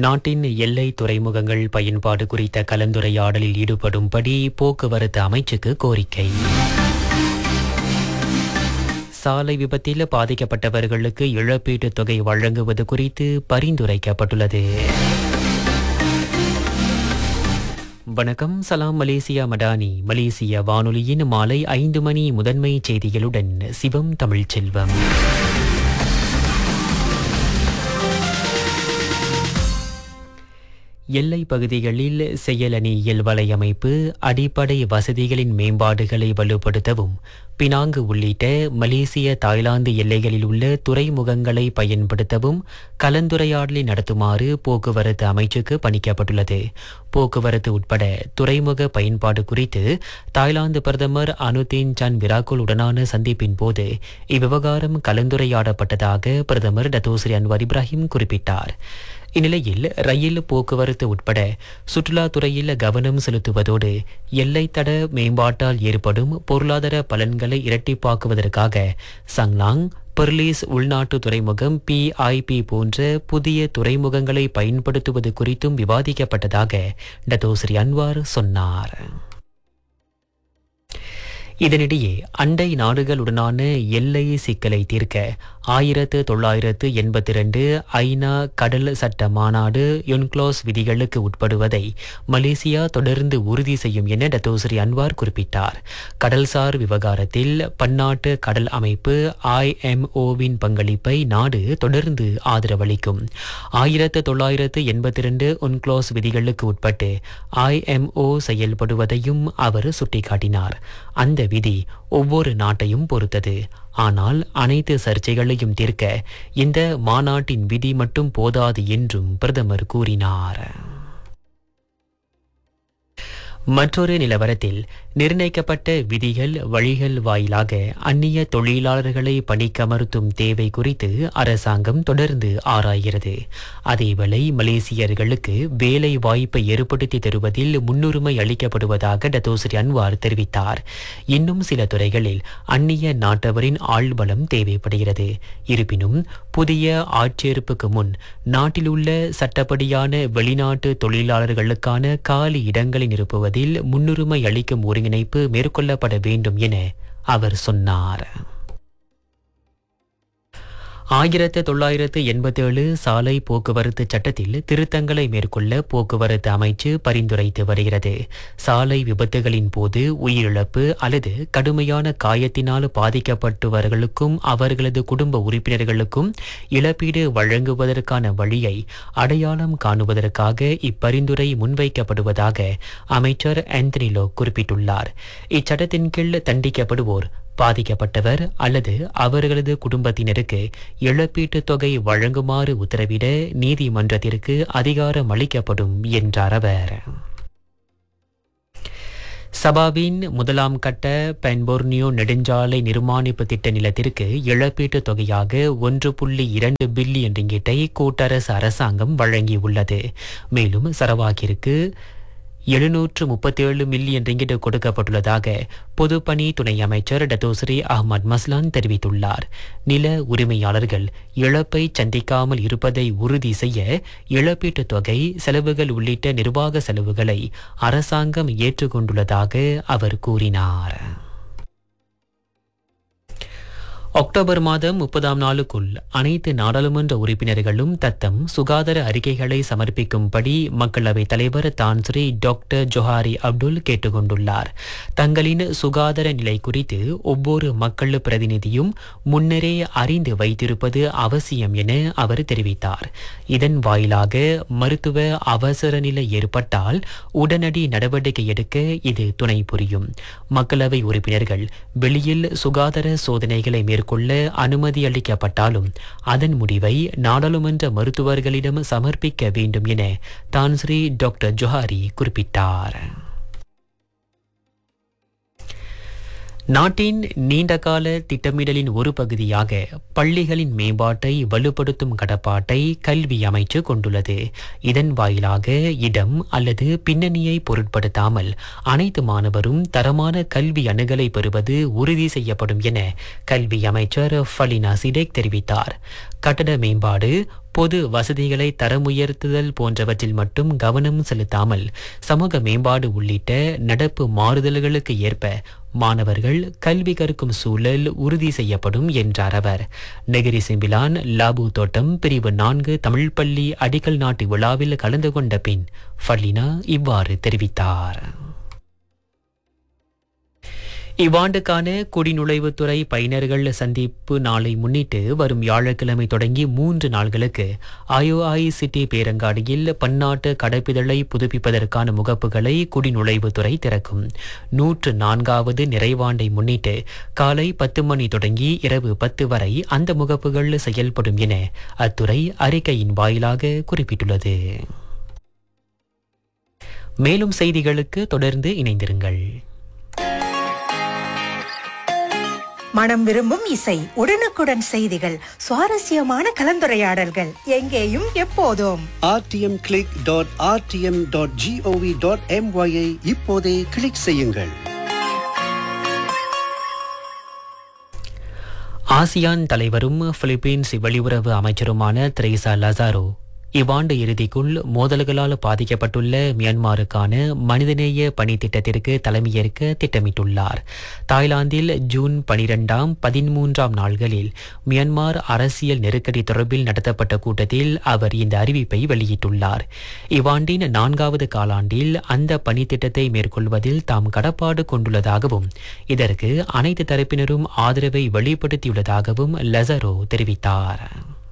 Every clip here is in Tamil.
நாட்டின் எல்லை துறைமுகங்கள் பயன்பாடு குறித்த கலந்துரையாடலில் ஈடுபடும்படி போக்குவரத்து அமைச்சுக்கு கோரிக்கை சாலை விபத்தில் பாதிக்கப்பட்டவர்களுக்கு இழப்பீட்டுத் தொகை வழங்குவது குறித்து பரிந்துரைக்கப்பட்டுள்ளது வணக்கம் சலாம் மலேசியா மடானி மலேசிய வானொலியின் மாலை ஐந்து மணி முதன்மை செய்திகளுடன் சிவம் தமிழ்ச்செல்வம் எல்லை பகுதிகளில் செயலணியியல் வலையமைப்பு அடிப்படை வசதிகளின் மேம்பாடுகளை வலுப்படுத்தவும் பினாங்கு உள்ளிட்ட மலேசிய தாய்லாந்து எல்லைகளில் உள்ள துறைமுகங்களை பயன்படுத்தவும் கலந்துரையாடலை நடத்துமாறு போக்குவரத்து அமைச்சுக்கு பணிக்கப்பட்டுள்ளது போக்குவரத்து உட்பட துறைமுக பயன்பாடு குறித்து தாய்லாந்து பிரதமர் அனுதீன் சன் விராகுல் உடனான சந்திப்பின் போது இவ்விவகாரம் கலந்துரையாடப்பட்டதாக பிரதமர் டத்தோஸ்ரீ அன்வர் இப்ராஹிம் குறிப்பிட்டார் இந்நிலையில் ரயில் போக்குவரத்து உட்பட சுற்றுலாத்துறையில் கவனம் செலுத்துவதோடு எல்லைத்தட மேம்பாட்டால் ஏற்படும் பொருளாதார பலன்களை இரட்டிப்பாக்குவதற்காக சங்லாங் பெர்லீஸ் உள்நாட்டு துறைமுகம் பிஐபி போன்ற புதிய துறைமுகங்களை பயன்படுத்துவது குறித்தும் விவாதிக்கப்பட்டதாக டத்தோஸ்ரீ அன்வார் சொன்னார் இதனிடையே அண்டை நாடுகளுடனான எல்லை சிக்கலை தீர்க்க ஆயிரத்து தொள்ளாயிரத்து எண்பத்தி ரெண்டு ஐநா கடல் சட்ட மாநாடு யுன்க்ளோஸ் விதிகளுக்கு உட்படுவதை மலேசியா தொடர்ந்து உறுதி செய்யும் என டத்தோஸ்ரீ அன்வார் குறிப்பிட்டார் கடல்சார் விவகாரத்தில் பன்னாட்டு கடல் அமைப்பு ஐஎம்ஓவின் பங்களிப்பை நாடு தொடர்ந்து ஆதரவளிக்கும் ஆயிரத்து தொள்ளாயிரத்து எண்பத்தி ரெண்டு உன்க்ளோஸ் விதிகளுக்கு உட்பட்டு ஐஎம்ஓ செயல்படுவதையும் அவர் சுட்டிக்காட்டினார் அந்த விதி ஒவ்வொரு நாட்டையும் பொறுத்தது ஆனால் அனைத்து சர்ச்சைகளையும் தீர்க்க இந்த மாநாட்டின் விதி மட்டும் போதாது என்றும் பிரதமர் கூறினார் மற்றொரு நிலவரத்தில் நிர்ணயிக்கப்பட்ட விதிகள் வழிகள் வாயிலாக அந்நிய தொழிலாளர்களை பணிக்கமர்த்தும் தேவை குறித்து அரசாங்கம் தொடர்ந்து ஆராய்கிறது அதேவேளை மலேசியர்களுக்கு வேலை வாய்ப்பை ஏற்படுத்தி தருவதில் முன்னுரிமை அளிக்கப்படுவதாக டத்தோஸ்ரீ அன்வார் தெரிவித்தார் இன்னும் சில துறைகளில் அந்நிய நாட்டவரின் ஆள்பலம் தேவைப்படுகிறது இருப்பினும் புதிய ஆட்சேர்ப்புக்கு முன் நாட்டிலுள்ள சட்டப்படியான வெளிநாட்டு தொழிலாளர்களுக்கான காலி இடங்களை நிரப்புவது வருவதில் முன்னுரிமை அளிக்கும் ஒருங்கிணைப்பு மேற்கொள்ளப்பட வேண்டும் என அவர் சொன்னார் ஆயிரத்து தொள்ளாயிரத்து எண்பத்தேழு சாலை போக்குவரத்து சட்டத்தில் திருத்தங்களை மேற்கொள்ள போக்குவரத்து அமைச்சு பரிந்துரைத்து வருகிறது சாலை விபத்துகளின் போது உயிரிழப்பு அல்லது கடுமையான காயத்தினால் பாதிக்கப்பட்டவர்களுக்கும் அவர்களது குடும்ப உறுப்பினர்களுக்கும் இழப்பீடு வழங்குவதற்கான வழியை அடையாளம் காணுவதற்காக இப்பரிந்துரை முன்வைக்கப்படுவதாக அமைச்சர் ஆந்தனிலோ குறிப்பிட்டுள்ளார் இச்சட்டத்தின் கீழ் தண்டிக்கப்படுவோர் பாதிக்கப்பட்டவர் அல்லது அவர்களது குடும்பத்தினருக்கு இழப்பீட்டுத் தொகை வழங்குமாறு உத்தரவிட நீதிமன்றத்திற்கு அதிகாரம் அளிக்கப்படும் என்றார் அவர் சபாவின் முதலாம் கட்ட பென்போர்னியோ நெடுஞ்சாலை நிர்மாணிப்பு திட்ட நிலத்திற்கு இழப்பீட்டுத் தொகையாக ஒன்று புள்ளி இரண்டு பில்லியன் ரிங்கிட்டை கூட்டரசு அரசாங்கம் வழங்கியுள்ளது மேலும் சரவாகிற்கு எழுநூற்று முப்பத்தேழு மில்லியன் ரிங்கிட் கொடுக்கப்பட்டுள்ளதாக பொதுப்பணி துணை அமைச்சர் டத்தோஸ்ரீ அஹ்மத் மஸ்லான் தெரிவித்துள்ளார் நில உரிமையாளர்கள் இழப்பை சந்திக்காமல் இருப்பதை உறுதி செய்ய இழப்பீட்டுத் தொகை செலவுகள் உள்ளிட்ட நிர்வாக செலவுகளை அரசாங்கம் ஏற்றுக்கொண்டுள்ளதாக அவர் கூறினார் அக்டோபர் மாதம் முப்பதாம் நாளுக்குள் அனைத்து நாடாளுமன்ற உறுப்பினர்களும் தத்தம் சுகாதார அறிக்கைகளை சமர்ப்பிக்கும்படி மக்களவைத் தலைவர் தான்ஸ்ரீ டாக்டர் ஜொஹாரி அப்துல் கேட்டுக்கொண்டுள்ளார் தங்களின் சுகாதார நிலை குறித்து ஒவ்வொரு மக்கள் பிரதிநிதியும் முன்னரே அறிந்து வைத்திருப்பது அவசியம் என அவர் தெரிவித்தார் இதன் வாயிலாக மருத்துவ அவசர நிலை ஏற்பட்டால் உடனடி நடவடிக்கை எடுக்க இது துணை புரியும் மக்களவை உறுப்பினர்கள் வெளியில் சுகாதார சோதனைகளை மேற்கொள்ள அனுமதி அளிக்கப்பட்டாலும் அதன் முடிவை நாடாளுமன்ற மருத்துவர்களிடம் சமர்ப்பிக்க வேண்டும் என தான்ஸ்ரீ டாக்டர் ஜொஹாரி குறிப்பிட்டார் நாட்டின் நீண்டகால திட்டமிடலின் ஒரு பகுதியாக பள்ளிகளின் மேம்பாட்டை வலுப்படுத்தும் கடப்பாட்டை கல்வி அமைச்சு கொண்டுள்ளது இதன் வாயிலாக இடம் அல்லது பின்னணியை பொருட்படுத்தாமல் அனைத்து மாணவரும் தரமான கல்வி அணுகலை பெறுவது உறுதி செய்யப்படும் என கல்வி அமைச்சர் ஃபலினா சிடேக் தெரிவித்தார் கட்டட மேம்பாடு பொது வசதிகளை தரமுயர்த்துதல் போன்றவற்றில் மட்டும் கவனம் செலுத்தாமல் சமூக மேம்பாடு உள்ளிட்ட நடப்பு மாறுதல்களுக்கு ஏற்ப மாணவர்கள் கல்வி கற்கும் சூழல் உறுதி செய்யப்படும் என்றார் அவர் நெகிரி சிம்பிலான் லாபு தோட்டம் பிரிவு நான்கு தமிழ் பள்ளி அடிக்கல் நாட்டு விழாவில் கலந்து கொண்ட பின் ஃபர்லினா இவ்வாறு தெரிவித்தார் இவ்வாண்டுக்கான குடிநுழைவுத்துறை பயனர்கள் சந்திப்பு நாளை முன்னிட்டு வரும் வியாழக்கிழமை தொடங்கி மூன்று நாள்களுக்கு ஐஓஐ சிட்டி பேரங்காடியில் பன்னாட்டு கடப்பிதழை புதுப்பிப்பதற்கான முகப்புகளை குடிநுழைவுத்துறை திறக்கும் நூற்று நான்காவது நிறைவாண்டை முன்னிட்டு காலை பத்து மணி தொடங்கி இரவு பத்து வரை அந்த முகப்புகள் செயல்படும் என அத்துறை அறிக்கையின் வாயிலாக குறிப்பிட்டுள்ளது மேலும் செய்திகளுக்கு தொடர்ந்து இணைந்திருங்கள் மனம் விரும்பும் இசை உடனுக்குடன் செய்திகள் சுவாரஸ்யமான கலந்துரையாடல்கள் எங்கேயும் எப்போதும் rtmclick.rtm.gov.my ஐ இப்போதே கிளிக் செய்யுங்கள் ஆசியான் தலைவரும் பிலிப்பீன்ஸ் வெளியுறவு அமைச்சருமான திரேசா லசாரோ இவ்வாண்டு இறுதிக்குள் மோதல்களால் பாதிக்கப்பட்டுள்ள மியான்மருக்கான மனிதநேய பணி திட்டத்திற்கு தலைமையேற்க திட்டமிட்டுள்ளார் தாய்லாந்தில் ஜூன் பனிரெண்டாம் பதிமூன்றாம் நாள்களில் மியான்மர் அரசியல் நெருக்கடி தொடர்பில் நடத்தப்பட்ட கூட்டத்தில் அவர் இந்த அறிவிப்பை வெளியிட்டுள்ளார் இவ்வாண்டின் நான்காவது காலாண்டில் அந்த பணி திட்டத்தை மேற்கொள்வதில் தாம் கடப்பாடு கொண்டுள்ளதாகவும் இதற்கு அனைத்து தரப்பினரும் ஆதரவை வெளிப்படுத்தியுள்ளதாகவும் லசரோ தெரிவித்தார்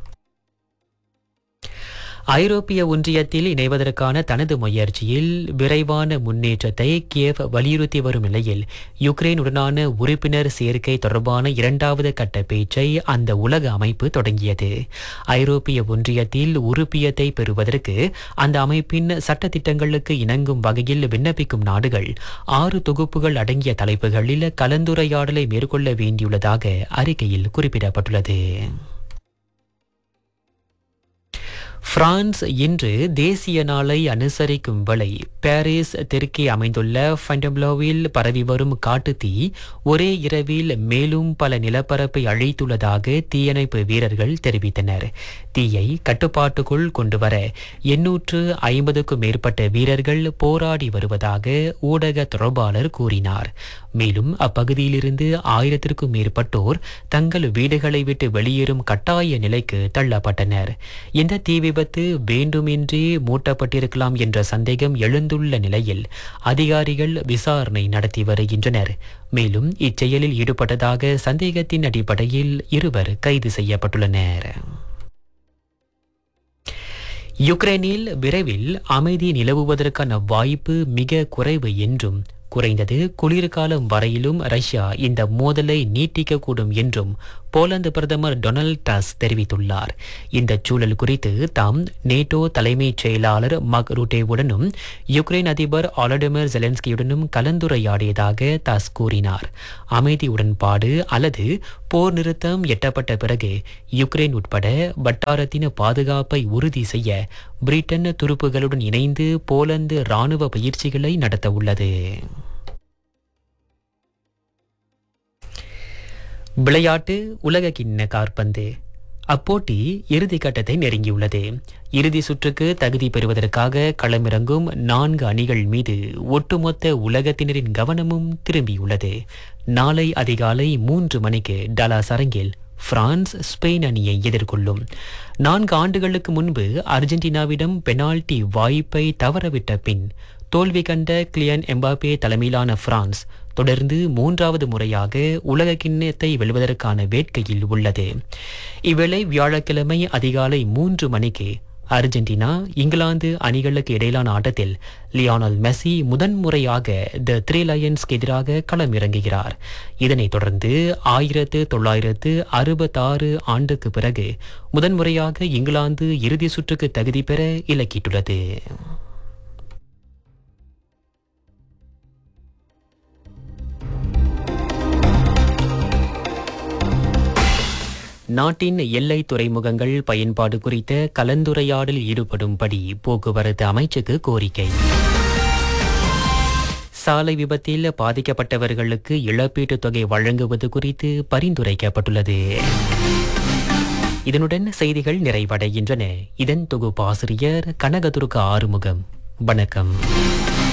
ஐரோப்பிய ஒன்றியத்தில் இணைவதற்கான தனது முயற்சியில் விரைவான முன்னேற்றத்தை கியேவ் வலியுறுத்தி வரும் நிலையில் யுக்ரைனுடனான உறுப்பினர் சேர்க்கை தொடர்பான இரண்டாவது கட்ட பேச்சை அந்த உலக அமைப்பு தொடங்கியது ஐரோப்பிய ஒன்றியத்தில் உறுப்பியத்தை பெறுவதற்கு அந்த அமைப்பின் சட்டத்திட்டங்களுக்கு இணங்கும் வகையில் விண்ணப்பிக்கும் நாடுகள் ஆறு தொகுப்புகள் அடங்கிய தலைப்புகளில் கலந்துரையாடலை மேற்கொள்ள வேண்டியுள்ளதாக அறிக்கையில் குறிப்பிடப்பட்டுள்ளது பிரான்ஸ் இன்று தேசிய நாளை அனுசரிக்கும் வேளை பாரிஸ் தெற்கே அமைந்துள்ள ஃபண்டம்லோவில் பரவி வரும் காட்டுத்தீ ஒரே இரவில் மேலும் பல நிலப்பரப்பை அழித்துள்ளதாக தீயணைப்பு வீரர்கள் தெரிவித்தனர் தீயை கட்டுப்பாட்டுக்குள் கொண்டுவர எண்ணூற்று ஐம்பதுக்கும் மேற்பட்ட வீரர்கள் போராடி வருவதாக ஊடக தொடர்பாளர் கூறினார் மேலும் அப்பகுதியிலிருந்து ஆயிரத்திற்கும் மேற்பட்டோர் தங்கள் வீடுகளை விட்டு வெளியேறும் கட்டாய நிலைக்கு தள்ளப்பட்டனர் இந்த தீ விபத்து வேண்டுமென்றே மூட்டப்பட்டிருக்கலாம் என்ற சந்தேகம் எழுந்துள்ள நிலையில் அதிகாரிகள் விசாரணை நடத்தி வருகின்றனர் மேலும் இச்செயலில் ஈடுபட்டதாக சந்தேகத்தின் அடிப்படையில் இருவர் கைது செய்யப்பட்டுள்ளனர் யுக்ரைனில் விரைவில் அமைதி நிலவுவதற்கான வாய்ப்பு மிக குறைவு என்றும் குறைந்தது குளிர்காலம் வரையிலும் ரஷ்யா இந்த மோதலை நீட்டிக்கக்கூடும் என்றும் போலந்து பிரதமர் டொனால்ட் டஸ் தெரிவித்துள்ளார் இந்த சூழல் குறித்து தாம் நேட்டோ தலைமைச் செயலாளர் மக் ரூட்டேவுடனும் யுக்ரைன் அதிபர் ஆலடிமிர் ஜெலன்ஸ்கியுடனும் கலந்துரையாடியதாக டஸ் கூறினார் அமைதி உடன்பாடு அல்லது போர் நிறுத்தம் எட்டப்பட்ட பிறகு யுக்ரைன் உட்பட வட்டாரத்தின் பாதுகாப்பை உறுதி செய்ய பிரிட்டன் துருப்புகளுடன் இணைந்து போலந்து ராணுவ பயிற்சிகளை நடத்த உள்ளது விளையாட்டு உலக கிண்ண காற்பந்து அப்போட்டி இறுதி கட்டத்தை நெருங்கியுள்ளது இறுதி சுற்றுக்கு தகுதி பெறுவதற்காக களமிறங்கும் நான்கு அணிகள் மீது ஒட்டுமொத்த உலகத்தினரின் கவனமும் திரும்பியுள்ளது நாளை அதிகாலை மூன்று மணிக்கு டலாஸ் அரங்கில் பிரான்ஸ் ஸ்பெயின் அணியை எதிர்கொள்ளும் நான்கு ஆண்டுகளுக்கு முன்பு அர்ஜென்டினாவிடம் பெனால்டி வாய்ப்பை தவறவிட்ட பின் தோல்வி கண்ட கிளியன் எம்பாப்பே தலைமையிலான பிரான்ஸ் தொடர்ந்து மூன்றாவது முறையாக உலக கிண்ணத்தை வெல்வதற்கான வேட்கையில் உள்ளது இவ்வேளை வியாழக்கிழமை அதிகாலை மூன்று மணிக்கு அர்ஜென்டினா இங்கிலாந்து அணிகளுக்கு இடையிலான ஆட்டத்தில் லியோனல் மெஸ்ஸி முதன்முறையாக த த்ரீ லயன்ஸ்க்கு எதிராக களமிறங்குகிறார் இதனைத் தொடர்ந்து ஆயிரத்து தொள்ளாயிரத்து அறுபத்தாறு ஆண்டுக்கு பிறகு முதன்முறையாக இங்கிலாந்து இறுதி சுற்றுக்கு தகுதி பெற இலக்கிட்டுள்ளது நாட்டின் எல்லை துறைமுகங்கள் பயன்பாடு குறித்த கலந்துரையாடலில் ஈடுபடும்படி போக்குவரத்து அமைச்சுக்கு கோரிக்கை சாலை விபத்தில் பாதிக்கப்பட்டவர்களுக்கு இழப்பீட்டுத் தொகை வழங்குவது குறித்து பரிந்துரைக்கப்பட்டுள்ளது இதனுடன் செய்திகள் நிறைவடைகின்றன இதன் தொகுப்பாசிரியர் கனகதுர்க ஆறுமுகம் வணக்கம்